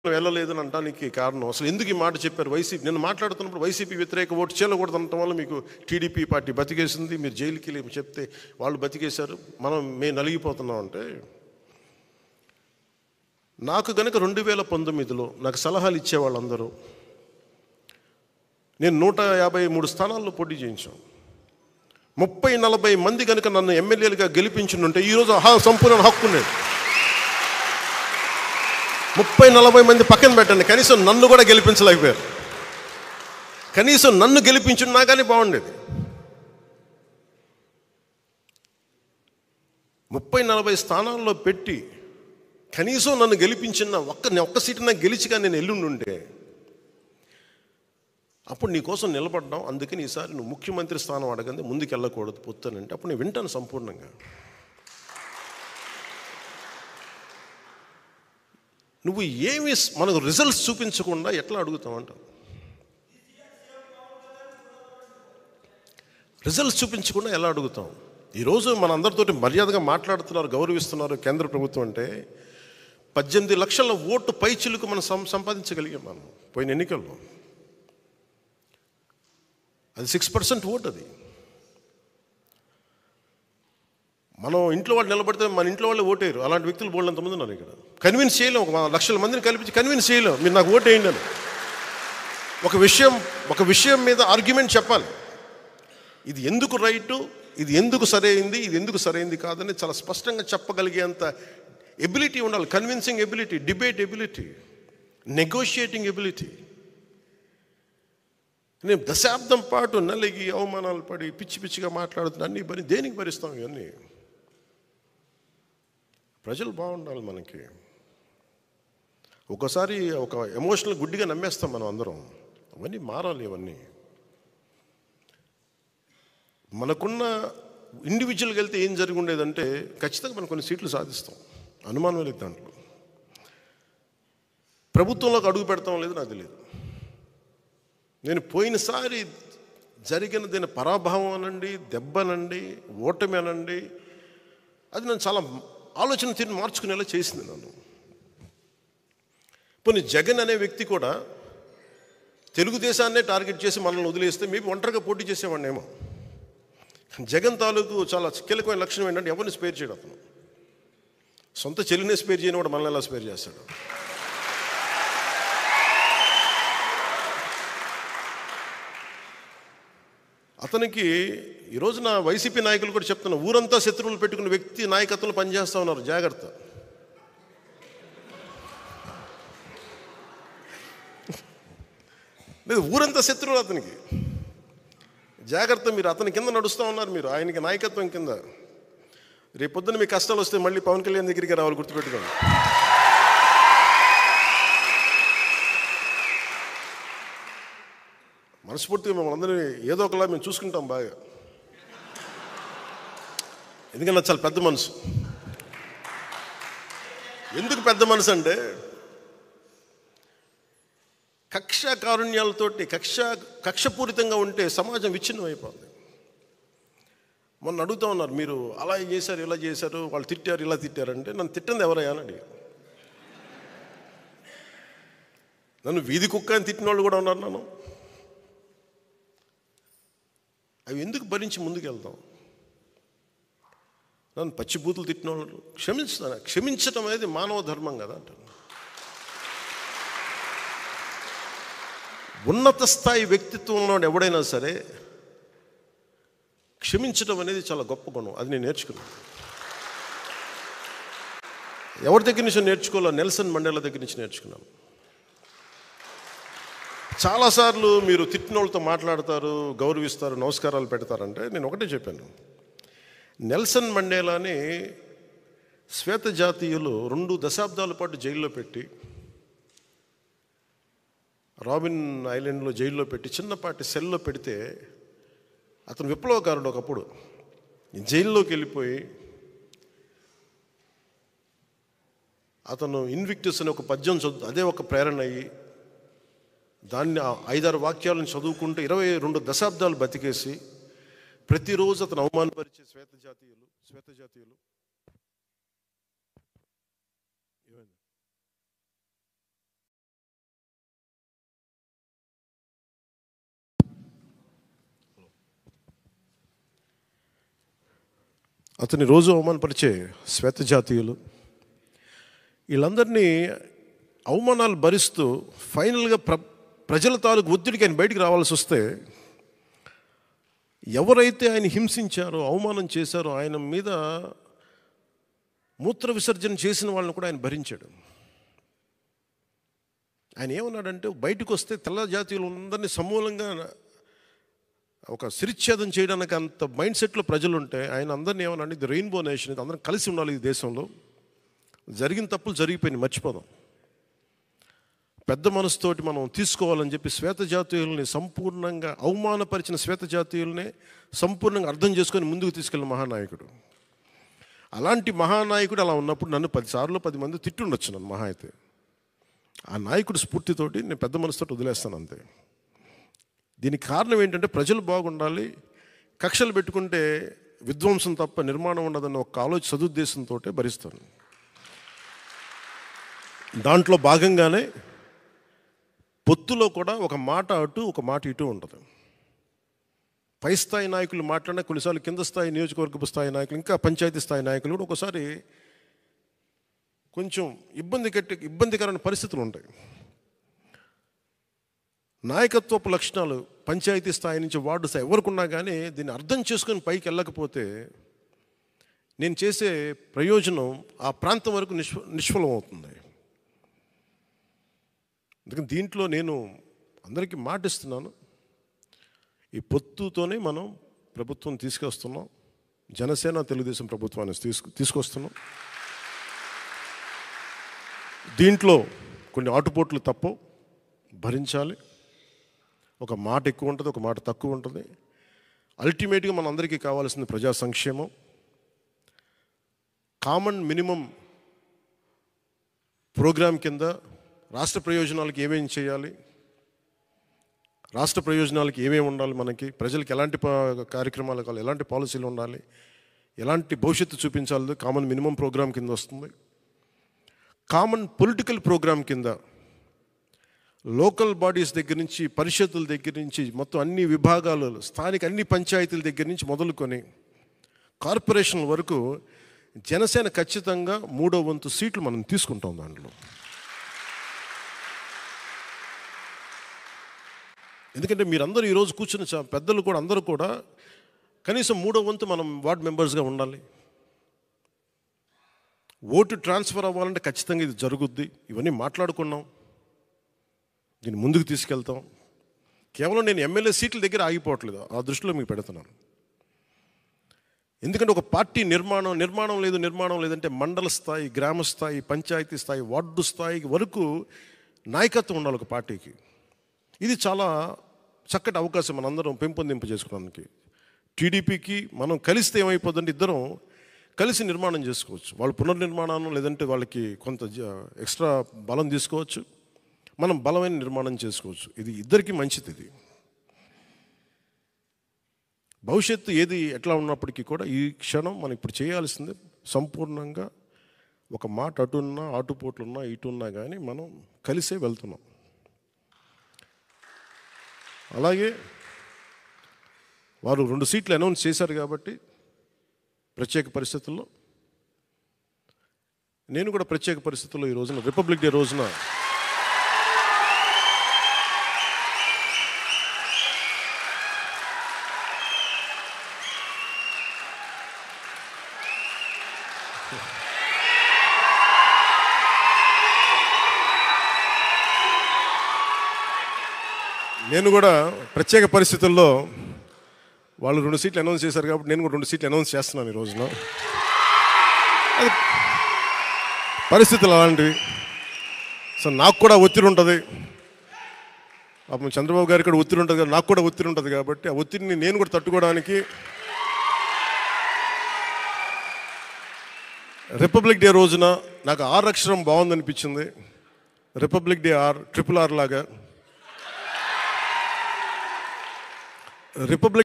వెళ్ళలేదని అనడానికి కారణం అసలు ఎందుకు ఈ మాట చెప్పారు వైసీపీ నేను మాట్లాడుతున్నప్పుడు వైసీపీ వ్యతిరేక ఓటు చేయకూడదు అనటం వల్ల మీకు టీడీపీ పార్టీ బతికేసింది మీరు జైలుకి వెళ్ళి చెప్తే వాళ్ళు బతికేశారు మనం మేము నలిగిపోతున్నాం అంటే నాకు కనుక రెండు వేల పంతొమ్మిదిలో నాకు సలహాలు ఇచ్చే వాళ్ళందరూ నేను నూట యాభై మూడు స్థానాల్లో పోటీ చేయించాం ముప్పై నలభై మంది కనుక నన్ను ఎమ్మెల్యేలుగా గెలిపించుంటే ఈరోజు హా సంపూర్ణ హక్కు ఉండేది ముప్పై నలభై మంది పక్కన పెట్టండి కనీసం నన్ను కూడా గెలిపించలేకపోయారు కనీసం నన్ను గెలిపించున్నా కానీ బాగుండేది ముప్పై నలభై స్థానాల్లో పెట్టి కనీసం నన్ను గెలిపించిన ఒక్క నేను ఒక్క సీటు నాకు గెలిచిగా నేను ఎల్లుండుంటే అప్పుడు నీ కోసం నిలబడ్డాం అందుకని ఈసారి నువ్వు ముఖ్యమంత్రి స్థానం అడగంది ముందుకు వెళ్ళకూడదు పొత్తానంటే అప్పుడు నేను వింటాను సంపూర్ణంగా నువ్వు ఏమి స్- మనకు రిజల్ట్స్ చూపించకుండా ఎట్లా అడుగుతావంట రిజల్ట్స్ చూపించకుండా ఎలా అడుగుతాం ఈరోజు మన అందరితోటి మర్యాదగా మాట్లాడుతున్నారు గౌరవిస్తున్నారు కేంద్ర ప్రభుత్వం అంటే పద్దెనిమిది లక్షల ఓటు పైచిలుకు మనం సం సంపాదించగలిగాం మనం పోయిన ఎన్నికల్లో అది సిక్స్ పర్సెంట్ ఓటు అది మనం ఇంట్లో వాళ్ళు నిలబడితే మన ఇంట్లో వాళ్ళే ఓటేయరు అలాంటి వ్యక్తులు బోల్డ్ ఎంతమంది ఉన్నారు ఇక్కడ కన్విన్స్ చేయలేం ఒక లక్షల మందిని కల్పించి కన్విన్స్ చేయలేం మీరు నాకు ఓటు వేయండి అని ఒక విషయం ఒక విషయం మీద ఆర్గ్యుమెంట్ చెప్పాలి ఇది ఎందుకు రైటు ఇది ఎందుకు సరైంది ఇది ఎందుకు సరైంది కాదని చాలా స్పష్టంగా చెప్పగలిగేంత ఎబిలిటీ ఉండాలి convincing ability debate ability negotiating ability నేను దశాబ్దం పాటు నలిగి అవమానాలు పడి పిచ్చి పిచ్చిగా మాట్లాడుతున్నా అన్ని భరి దేనికి భరిస్తాం ఇవన్నీ ప్రజలు బాగుండాలి మనకి ఒకసారి ఒక ఎమోషనల్ గుడ్డిగా నమ్మేస్తాం మనం అందరం అవన్నీ మారాలి ఇవన్నీ మనకున్న ఇండివిజువల్గా వెళ్తే ఏం జరిగి ఉండేదంటే ఖచ్చితంగా మనం కొన్ని సీట్లు సాధిస్తాం అనుమానం లేదు దాంట్లో ప్రభుత్వంలోకి అడుగు పెడతాం లేదు నాకు తెలియదు నేను పోయినసారి జరిగిన దీని పరాభవం అనండి దెబ్బనండి ఓటమి అనండి అది నన్ను చాలా ఆలోచన తీరు మార్చుకునేలా చేసింది నన్ను పోనీ జగన్ అనే వ్యక్తి కూడా తెలుగుదేశాన్నే టార్గెట్ చేసి మనల్ని వదిలేస్తే మేబీ ఒంటరిగా పోటీ చేసేవాడినేమో జగన్ తాలూకు చాలా కీలకమైన లక్షణం ఏంటంటే ఎవరిని స్పేర్ చేయడు అతను సొంత చెల్లినే స్పేర్ చేయని కూడా మనల్ని ఎలా స్పేర్ చేస్తాడు అతనికి ఈ రోజున వైసీపీ నాయకులు కూడా చెప్తున్నా ఊరంతా శత్రువులు పెట్టుకున్న వ్యక్తి నాయకత్వంలో పనిచేస్తా ఉన్నారు జాగ్రత్త లేదు ఊరంతా శత్రువులు అతనికి జాగ్రత్త మీరు అతని కింద నడుస్తూ ఉన్నారు మీరు ఆయనకి నాయకత్వం కింద రేపొద్దున మీ కష్టాలు వస్తే మళ్ళీ పవన్ కళ్యాణ్ దగ్గరికి రావాలి గుర్తుపెట్టుకోండి మనస్ఫూర్తిగా మిమ్మల్ని అందరినీ ఏదో ఒకలా మేము చూసుకుంటాం బాగా ఎందుకంటే నాకు చాలా పెద్ద మనసు ఎందుకు పెద్ద మనసు అంటే కక్ష కారుణ్యాలతోటి కక్ష కక్షపూరితంగా ఉంటే సమాజం విచ్ఛిన్నం అయిపోతుంది మొన్న అడుగుతా ఉన్నారు మీరు అలా చేశారు ఇలా చేశారు వాళ్ళు తిట్టారు ఇలా తిట్టారు అంటే నన్ను తిట్టింది ఎవరయ్యా అని అడిగారు నన్ను వీధి కుక్క అని తిట్టిన వాళ్ళు కూడా ఉన్నారు నన్ను అవి ఎందుకు భరించి ముందుకు వెళ్తాం నన్ను పచ్చిబూతులు తిట్టిన వాళ్ళు క్షమించుతాను క్షమించటం అనేది మానవ ధర్మం కదా అంటాను ఉన్నత స్థాయి వ్యక్తిత్వం ఉన్నవాడు ఎవడైనా సరే క్షమించడం అనేది చాలా గొప్ప గుణం అది నేను నేర్చుకున్నాను ఎవరి దగ్గర నుంచి నేర్చుకోవాలో నెల్సన్ మండేల దగ్గర నుంచి నేర్చుకున్నాను చాలాసార్లు మీరు తిట్టిన వాళ్ళతో మాట్లాడతారు గౌరవిస్తారు నమస్కారాలు పెడతారంటే నేను ఒకటే చెప్పాను నెల్సన్ మండేలాని శ్వేత జాతీయులు రెండు దశాబ్దాల పాటు జైల్లో పెట్టి రాబిన్ ఐలాండ్లో జైల్లో పెట్టి చిన్నపాటి సెల్లో పెడితే అతను విప్లవకారుడు ఒకప్పుడు జైల్లోకి వెళ్ళిపోయి అతను ఇన్విక్టస్ అనే ఒక పద్యం చదువు అదే ఒక ప్రేరణ అయ్యి దాన్ని ఆ ఐదారు వాక్యాలను చదువుకుంటూ ఇరవై రెండు దశాబ్దాలు బతికేసి ప్రతిరోజు అతను అవమానపరిచే శ్వేత జాతీయులు శ్వేత జాతీయులు అతని రోజు అవమానపరిచే శ్వేత జాతీయులు వీళ్ళందరినీ అవమానాలు భరిస్తూ ఫైనల్గా ప్ర ప్రజల తాలూకు ఒత్తిడికి ఆయన బయటికి రావాల్సి వస్తే ఎవరైతే ఆయన హింసించారో అవమానం చేశారో ఆయన మీద మూత్ర విసర్జన చేసిన వాళ్ళని కూడా ఆయన భరించాడు ఆయన ఏమన్నాడంటే బయటకు వస్తే తెల్ల జాతీయులందరినీ సమూలంగా ఒక శిరిచ్ఛేదం చేయడానికి అంత మైండ్ సెట్లో ప్రజలు ఉంటే ఆయన అందరినీ ఏమన్నా ఇది రెయిన్బో నేషన్ ఇది అందరం కలిసి ఉండాలి ఈ దేశంలో జరిగిన తప్పులు జరిగిపోయినాయి మర్చిపోదాం పెద్ద మనసుతోటి మనం తీసుకోవాలని చెప్పి శ్వేత జాతీయుల్ని సంపూర్ణంగా అవమానపరిచిన శ్వేత జాతీయుల్ని సంపూర్ణంగా అర్థం చేసుకొని ముందుకు తీసుకెళ్ళిన మహానాయకుడు అలాంటి మహానాయకుడు అలా ఉన్నప్పుడు నన్ను పదిసార్లు పది మంది తిట్టుండొచ్చు నన్ను మహా అయితే ఆ నాయకుడు స్ఫూర్తితోటి నేను పెద్ద మనసుతో వదిలేస్తాను అంతే దీనికి కారణం ఏంటంటే ప్రజలు బాగుండాలి కక్షలు పెట్టుకుంటే విధ్వంసం తప్ప నిర్మాణం ఉండదన్న ఒక ఆలోచన సదుద్దేశంతో భరిస్తాను దాంట్లో భాగంగానే పొత్తులో కూడా ఒక మాట అటు ఒక మాట ఇటు ఉంటుంది పై స్థాయి నాయకులు మాట్లాడినా కొన్నిసార్లు కింద స్థాయి నియోజకవర్గపు స్థాయి నాయకులు ఇంకా పంచాయతీ స్థాయి నాయకులు కూడా ఒకసారి కొంచెం ఇబ్బంది కట్టి ఇబ్బందికరమైన పరిస్థితులు ఉంటాయి నాయకత్వపు లక్షణాలు పంచాయతీ స్థాయి నుంచి వార్డు స్థాయి ఎవరికున్నా కానీ దీన్ని అర్థం చేసుకొని పైకి వెళ్ళకపోతే నేను చేసే ప్రయోజనం ఆ ప్రాంతం వరకు నిష్ఫ నిష్ఫలం అవుతుంది అందుకని దీంట్లో నేను అందరికీ మాటిస్తున్నాను ఈ పొత్తుతోనే మనం ప్రభుత్వం తీసుకొస్తున్నాం జనసేన తెలుగుదేశం ప్రభుత్వాన్ని తీసుకు తీసుకొస్తున్నాం దీంట్లో కొన్ని ఆటుపోట్లు తప్పవు భరించాలి ఒక మాట ఎక్కువ ఉంటుంది ఒక మాట తక్కువ ఉంటుంది అల్టిమేట్గా మన అందరికీ కావాల్సింది ప్రజా సంక్షేమం కామన్ మినిమం ప్రోగ్రామ్ కింద రాష్ట్ర ప్రయోజనాలకు ఏమేమి చేయాలి రాష్ట్ర ప్రయోజనాలకి ఏమేమి ఉండాలి మనకి ప్రజలకు ఎలాంటి ప- కార్యక్రమాలు కావాలి ఎలాంటి పాలసీలు ఉండాలి ఎలాంటి భవిష్యత్తు చూపించాలి కామన్ మినిమం ప్రోగ్రామ్ కింద వస్తుంది కామన్ పొలిటికల్ ప్రోగ్రామ్ కింద లోకల్ బాడీస్ దగ్గర నుంచి పరిషత్తుల దగ్గర నుంచి మొత్తం అన్ని విభాగాలు స్థానిక అన్ని పంచాయతీల దగ్గర నుంచి మొదలుకొని కార్పొరేషన్ల వరకు జనసేన ఖచ్చితంగా మూడో వంతు సీట్లు మనం తీసుకుంటాం దాంట్లో ఎందుకంటే మీరందరూ ఈరోజు కూర్చున్న చా- పెద్దలు కూడా అందరూ కూడా కనీసం మూడో వంతు మనం వార్డ్ మెంబర్స్గా ఉండాలి ఓటు ట్రాన్స్ఫర్ అవ్వాలంటే ఖచ్చితంగా ఇది జరుగుద్ది ఇవన్నీ మాట్లాడుకున్నాం దీన్ని ముందుకు తీసుకెళ్తాం కేవలం నేను ఎమ్మెల్యే సీట్ల దగ్గర ఆగిపోవట్లేదు ఆ దృష్టిలో మీకు పెడుతున్నాను ఎందుకంటే ఒక పార్టీ నిర్మాణం నిర్మాణం లేదు నిర్మాణం లేదంటే మండల స్థాయి గ్రామ స్థాయి పంచాయతీ స్థాయి వార్డు స్థాయి వరకు నాయకత్వం ఉండాలి ఒక పార్టీకి ఇది చాలా చక్కటి అవకాశం మనందరం పెంపొందింప చేసుకోవడానికి టీడీపీకి మనం కలిస్తే ఏమైపోతుందంటే ఇద్దరం కలిసి నిర్మాణం చేసుకోవచ్చు వాళ్ళ పునర్నిర్మాణం లేదంటే వాళ్ళకి కొంత జ- ఎక్స్ట్రా బలం తీసుకోవచ్చు మనం బలమైన నిర్మాణం చేసుకోవచ్చు ఇది ఇద్దరికి మంచిది ఇది భవిష్యత్తు ఏది ఎట్లా ఉన్నప్పటికీ కూడా ఈ క్షణం మనం ఇప్పుడు చేయాల్సింది సంపూర్ణంగా ఒక మాట అటున్నా ఆటుపోట్లున్నా ఇటున్నా కానీ మనం కలిసే వెళ్తున్నాం అలాగే వారు రెండు సీట్లు అనౌన్స్ చేశారు కాబట్టి ప్రత్యేక పరిస్థితుల్లో నేను కూడా ప్రత్యేక పరిస్థితుల్లో ఈ రోజున రిపబ్లిక్ డే రోజున నేను కూడా ప్రత్యేక పరిస్థితుల్లో వాళ్ళు రెండు సీట్లు అనౌన్స్ చేశారు కాబట్టి నేను కూడా రెండు సీట్లు అనౌన్స్ చేస్తున్నాను ఈ రోజున అది పరిస్థితులు అలాంటివి సో నాకు కూడా ఒత్తిడి ఉంటుంది పాపం చంద్రబాబు గారికి కూడా ఒత్తిడి ఉంటుంది కదా నాకు కూడా ఒత్తిడి ఉంటుంది కాబట్టి ఆ ఒత్తిడిని నేను కూడా తట్టుకోవడానికి రిపబ్లిక్ డే రోజున నాకు ఆర్ అక్షరం బాగుందనిపించింది republic day R triple R లాగా రిపబ్లిక్